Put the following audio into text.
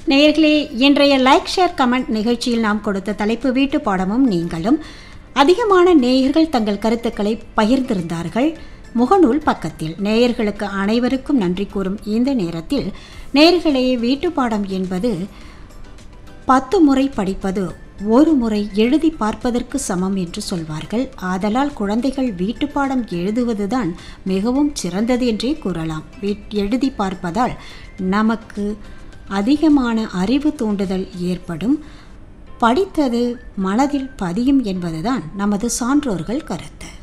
நேயர்களே இன்றைய like share comment நிகழ்ச்சியில் நாம் கொடுத்த தலைப்பு வீட்டு பாடமும் நீங்களும் அதிகமான நேயர்கள் தங்கள் கருத்துக்களை பகிர்ந்திருந்தார்கள் முகநூல் பக்கத்தில் நேயர்களுக்கு அனைவருக்கும் நன்றி கூறும் இந்த நேரத்தில் நேயர்களே வீட்டு பாடம் என்பது பத்து முறை படிப்பது ஒரு முறை எழுதி பார்ப்பதற்கு சமம் என்று சொல்வார்கள் ஆதலால் குழந்தைகள் வீட்டுப்பாடம் எழுதுவதுதான் மிகவும் சிறந்தது என்றே கூறலாம் வீட் எழுதி பார்ப்பதால் நமக்கு அதிகமான அறிவு தூண்டுதல் ஏற்படும் படித்தது மனதில் பதியும் என்பதுதான் நமது சான்றோர்கள் கருத்து